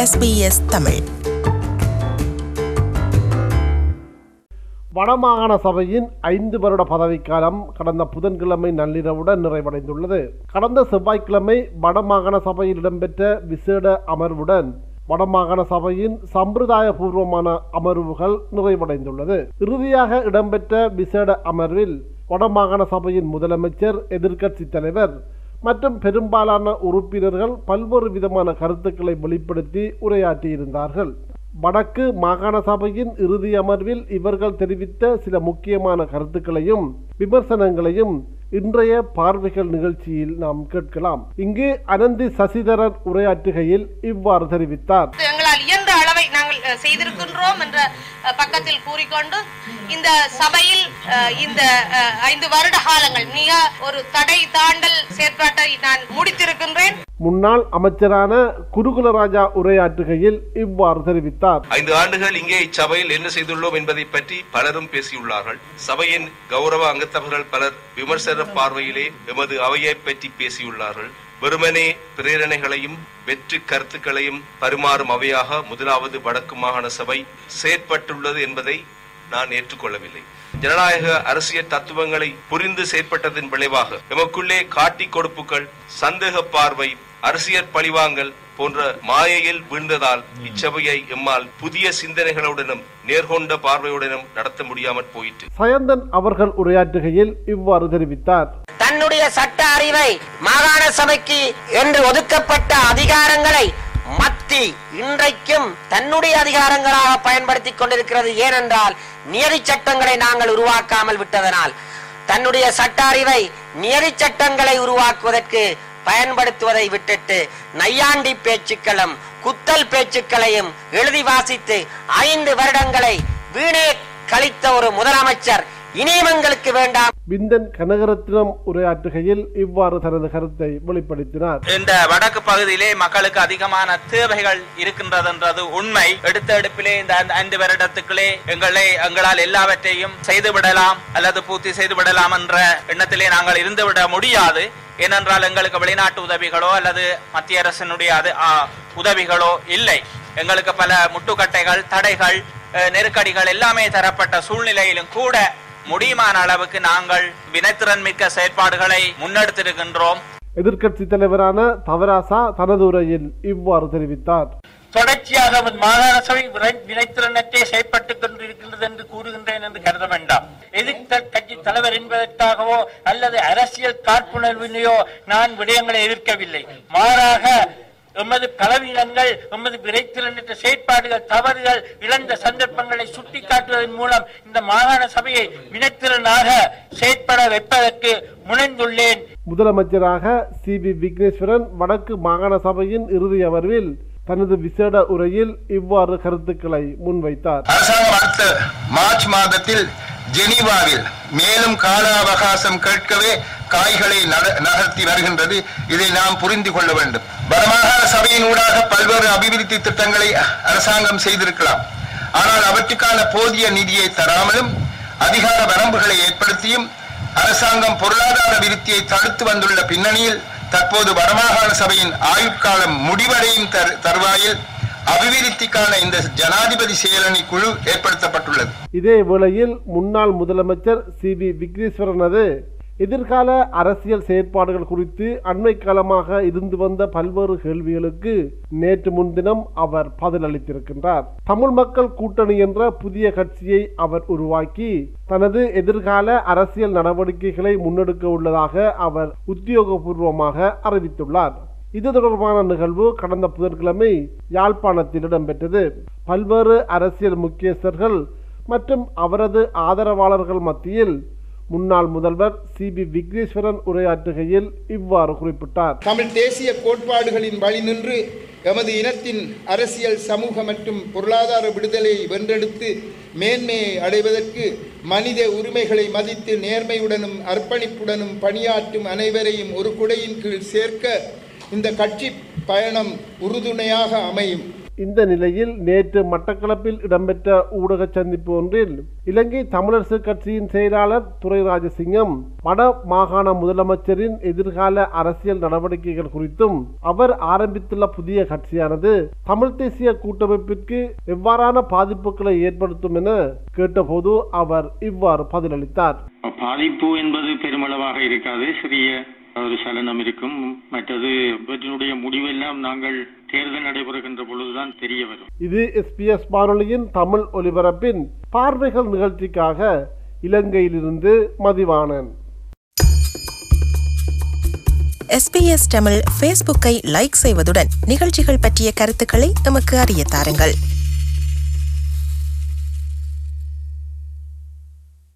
SBS Tamil வடமாகாண சபையின் ஐந்து வருட பதவிக்காலம் கடந்த புதன்கிழமை நள்ளிரவுடன் நிறைவடைந்துள்ளது கடந்த செவ்வாய்க்கிழமை வடமாகாண சபையில் இடம்பெற்ற விசேட அமர்வுடன் வடமாகாண சபையின் சம்பிரதாய பூர்வமான அமர்வுகள் நிறைவடைந்துள்ளது இறுதியாக இடம்பெற்ற விசேட அமர்வில் வடமாகாண சபையின் முதலமைச்சர் எதிர்க்கட்சி தலைவர் மற்றும் பெரும்பாலான உறுப்பினர்கள் பல்வேறு விதமான கருத்துக்களை வெளிப்படுத்தி உரையாற்றியிருந்தார்கள் வடக்கு மாகாண சபையின் இறுதி அமர்வில் இவர்கள் தெரிவித்த சில முக்கியமான கருத்துக்களையும் விமர்சனங்களையும் இன்றைய பார்வைகள் நிகழ்ச்சியில் நாம் கேட்கலாம் இங்கு அனந்தி சசிதரன் உரையாற்றுகையில் இவ்வாறு தெரிவித்தார் எங்களால் இயன்ற அளவை நாங்கள் அஹ், செய்திருக்கின்றோம் என்ற அஹ், பக்கத்தில் கூறிக்கொண்டு இந்த சபையில் அஹ், இந்த அஹ், ஐந்து வருட காலங்கள் மிக ஒரு தடை தாண்டல் செயற்பாட்டை நான் முடித்திருக்கின்றேன் முன்னாள் அமைச்சரான குருகுலராஜா உரையாற்றுகையில் இவ்வாறு தெரிவித்தார் ஐந்து ஆண்டுகள் இங்கே இச்சபையில் என்ன செய்துள்ளோம் என்பதை பற்றி பலரும் பேசியுள்ளார்கள் சபையின் கௌரவ அங்கத்தவர்கள் பலர் விமர்சன பார்வையிலே எமது அவையை பற்றி பேசியுள்ளார்கள் வெறுமனே பிரேரணைகளையும் வெற்று கருத்துக்களையும் பரிமாறும் அவையாக முதலாவது வடக்கு மாகாண சபை செயற்பட்டுள்ளது என்பதை நான் ஏற்றுக்கொள்ளவில்லை ஜனநாயக அரசியல் தத்துவங்களை புரிந்து செயற்பட்டதன் விளைவாக எமக்குள்ளே காட்டி கொடுப்புகள் சந்தேக பார்வை அரசியல் பழிவாங்கல் போன்ற மாயையில் வீழ்ந்ததால் இச்சபையை எம்மால் புதிய சிந்தனைகளுடனும் நேர்கொண்ட பார்வையுடனும் நடத்த முடியாமற் போயிற்று சயந்தன் அவர்கள் உரையாற்றுகையில் இவ்வாறு தெரிவித்தார் தன்னுடைய சட்ட அறிவை மாகாண சபைக்கு என்று ஒதுக்கப்பட்ட அதிகாரங்களை மத்தி இன்றைக்கும் தன்னுடைய அதிகாரங்களாக பயன்படுத்திக் கொண்டிருக்கிறது ஏனென்றால் நியதி சட்டங்களை நாங்கள் உருவாக்காமல் விட்டதனால் தன்னுடைய சட்ட அறிவை நியதி சட்டங்களை உருவாக்குவதற்கு பயன்படுத்துவதை விட்டுட்டு நையாண்டி பேச்சுக்களும் குத்தல் பேச்சுக்களையும் எழுதி வாசித்து ஐந்து வருடங்களை வீணே கழித்த ஒரு முதலமைச்சர் இனியும் எங்களுக்கு வேண்டாம் விந்தன் கனகரத்னம் உரையாற்றுகையில் இவ்வாறு தனது கருத்தை வெளிப்படுத்தினார் இந்த வடக்கு பகுதியிலே மக்களுக்கு அதிகமான தேவைகள் இருக்கின்றதுன்றது உண்மை எடுத்த எடுப்பிலே இந்த ஐந்து- ஐந்து வருடத்துக்குள்ளே எங்களை எங்களால் எல்லாவற்றையும் செய்து விடலாம் அல்லது பூர்த்தி செய்து விடலாம் என்ற எண்ணத்திலே நாங்கள் இருந்து விட முடியாது ஏனென்றால் எங்களுக்கு வெளிநாட்டு உதவிகளோ அல்லது மத்திய அரசினுடைய அது- ஆ, உதவிகளோ இல்லை எங்களுக்கு பல முட்டுக்கட்டைகள் தடைகள் அஹ், நெருக்கடிகள் எல்லாமே தரப்பட்ட சூழ்நிலையிலும் கூட முடியுமான அளவுக்கு நாங்கள் வினைத்திறன் மிக்க செயற்பாடுகளை முன்னெடுத்திருக்கின்றோம் எதிர்க்கட்சி தலைவரான தவராசா தனது உரையில் இவ்வாறு தெரிவித்தார் தொடர்ச்சியாக அவர் மாகாண சபை விரை- வினைத்திறனற்றே செயற்பட்டுக் கொண்டிருக்கின்றது என்று கூறுகின்றேன் என்று கருத வேண்டாம் எதிர்த்த கட்சி தலைவர் என்பதற்காகவோ அல்லது அரசியல் காழ்ப்புணர்வினையோ நான் விடயங்களை எதிர்க்கவில்லை மாறாக எமது பலவீனங்கள் எமது விரைத்திறனற்ற செயற்பாடுகள் தவறுகள் இழந்த சந்தர்ப்பங்களை சுட்டிக்காட்டுவதன் மூலம் இந்த மாகாண சபையை வினைத்திறனாக செயற்பட வைப்பதற்கு முனைந்துள்ளேன் முதலமைச்சராக சி வி விக்னேஸ்வரன் வடக்கு மாகாண சபையின் இறுதி அமர்வில் தனது விசேட உரையில் இவ்வாறு கருத்துக்களை முன்வைத்தார் அரசாங்கம் அடுத்த மார்ச் மாதத்தில் ஜெனீவாவில் மேலும் கால அவகாசம் கேட்கவே காய்களை நட- நகர்த்தி வருகின்றது இதை நாம் புரிந்து கொள்ள வேண்டும் வடமாகாண சபையின் ஊடாக பல்வேறு அபிவிருத்தி திட்டங்களை அரசாங்கம் செய்திருக்கலாம் ஆனால் அவற்றுக்கான போதிய நிதியை தராமலும் அதிகார வரம்புகளை ஏற்படுத்தியும் அரசாங்கம் பொருளாதார விருத்தியை தடுத்து வந்துள்ள பின்னணியில் தற்போது வடமாகாண சபையின் ஆயுட்காலம் முடிவடையும் தரு- தருவாயில் அபிவிருத்திக்கான இந்த ஜனாதிபதி செயலணி குழு ஏற்படுத்தப்பட்டுள்ளது இதே வேளையில் முன்னாள் முதலமைச்சர் சி வி விக்னேஸ்வரனது எதிர்கால அரசியல் செயற்பாடுகள் குறித்து அண்மை காலமாக இருந்து வந்த பல்வேறு கேள்விகளுக்கு நேற்று முன்தினம் அவர் பதிலளித்திருக்கின்றார் தமிழ் மக்கள் கூட்டணி என்ற புதிய கட்சியை அவர் உருவாக்கி தனது எதிர்கால அரசியல் நடவடிக்கைகளை முன்னெடுக்க உள்ளதாக அவர் உத்தியோகபூர்வமாக அறிவித்துள்ளார் இது தொடர்பான நிகழ்வு கடந்த புதன்கிழமை யாழ்ப்பாணத்தில் இடம்பெற்றது பல்வேறு அரசியல் முக்கியஸ்தர்கள் மற்றும் அவரது ஆதரவாளர்கள் மத்தியில் முன்னாள் முதல்வர் சி பி விக்னேஸ்வரன் உரையாற்றுகையில் இவ்வாறு குறிப்பிட்டார் தமிழ் தேசிய கோட்பாடுகளின் வழி நின்று எமது இனத்தின் அரசியல் சமூக மற்றும் பொருளாதார விடுதலை வென்றெடுத்து மேன்மையை அடைவதற்கு மனித உரிமைகளை மதித்து நேர்மையுடனும் அர்ப்பணிப்புடனும் பணியாற்றும் அனைவரையும் ஒரு குடையின் கீழ் சேர்க்க இந்த கட்சி பயணம் உறுதுணையாக அமையும் இந்த நிலையில் நேற்று மட்டக்களப்பில் இடம்பெற்ற ஊடக சந்திப்பு ஒன்றில் இலங்கை தமிழரசு கட்சியின் செயலாளர் துரை ராஜசிங்கம் வட மாகாண முதலமைச்சரின் எதிர்கால அரசியல் நடவடிக்கைகள் குறித்தும் அவர் ஆரம்பித்துள்ள புதிய கட்சியானது தமிழ் தேசிய கூட்டமைப்பிற்கு எவ்வாறான பாதிப்புகளை ஏற்படுத்தும் என கேட்டபோது அவர் இவ்வாறு பதிலளித்தார் பாதிப்பு என்பது பெருமளவாக இருக்காது சிறிய ஒரு சலனம் இருக்கும் மற்றது இவற்றினுடைய முடிவெல்லாம் நாங்கள் தேர்தல் நடைபெறுகின்ற பொழுதுதான் தெரிய வரும் இது எஸ்பிஎஸ் வானொலியின் தமிழ் ஒலிபரப்பின் பார்வைகள் நிகழ்ச்சிக்காக இலங்கையிலிருந்து மதிவாணன் எஸ்பிஎஸ் தமிழ் ஃபேஸ்புக்கை லைக் செய்வதுடன் நிகழ்ச்சிகள் பற்றிய கருத்துக்களை எமக்கு அறிய தாருங்கள்